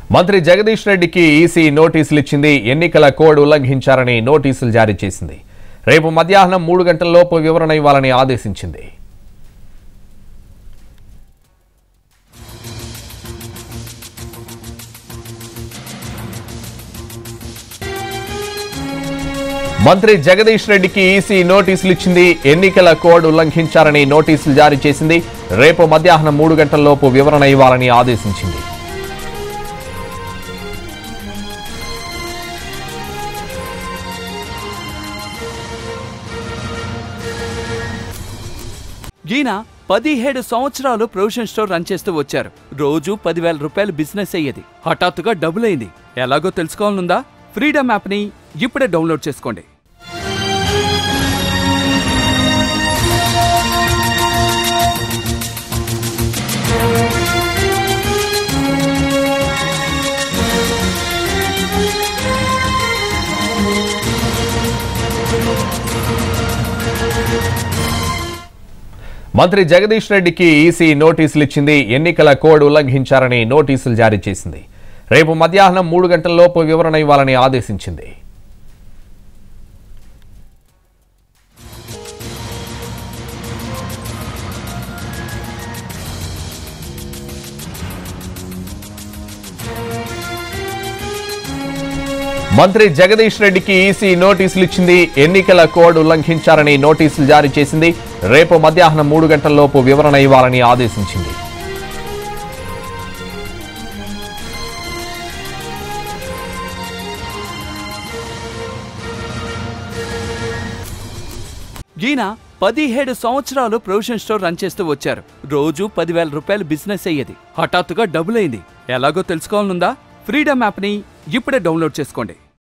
మంత్రి జగదీష్ రెడ్డికి ఈసీ నోటీసులు ఇచ్చింది ఎన్నికల కోడ్ ఉల్లంఘించారని నోటీసులు జారీ చేసింది రేపు మధ్యాహ్నం మూడు గంటల్లోపు వివరణ ఇవ్వాలని ఆదేశించింది మంత్రి జగదీష్ రెడ్డికి ఈసీ నోటీసులు ఇచ్చింది ఎన్నికల కోడ్ ఉల్లంఘించారని నోటీసులు జారీ చేసింది రేపు మధ్యాహ్నం మూడు గంటల్లోపు వివరణ ఇవ్వాలని ఆదేశించింది ఈయన పదిహేడు సంవత్సరాలు ప్రొవిజన్ స్టోర్ రన్ చేస్తూ వచ్చారు రోజు పదివేల రూపాయలు బిజినెస్ అయ్యేది హఠాత్తుగా డబుల్ అయింది ఎలాగో తెలుసుకోవాలనుందా ఫ్రీడమ్ యాప్ని ఇప్పుడే డౌన్లోడ్ చేసుకోండి మంత్రి జగదీష్ రెడ్డికి ఈసీ నోటీసులు ఇచ్చింది ఎన్నికల కోడ్ ఉల్లంఘించారని నోటీసులు జారీ చేసింది రేపు మధ్యాహ్నం మూడు గంటల్లోపు వివరణ ఇవ్వాలని ఆదేశించింది మంత్రి జగదీష్ రెడ్డికి ఈసీ నోటీసులు ఇచ్చింది ఎన్నికల కోడ్ ఉల్లంఘించారని నోటీసులు జారీ చేసింది రేపు మధ్యాహ్నం మూడు గంటల్లోపు వివరణ ఇవ్వాలని ఆదేశించింది ఈయన పదిహేడు సంవత్సరాలు ప్రొవిజన్ స్టోర్ రన్ చేస్తూ వచ్చారు రోజు పదివేల రూపాయలు బిజినెస్ అయ్యేది హఠాత్తుగా డబుల్ అయింది ఎలాగో తెలుసుకోవాలనుందా ఫ్రీడమ్ యాప్ని ఇప్పుడే డౌన్లోడ్ చేసుకోండి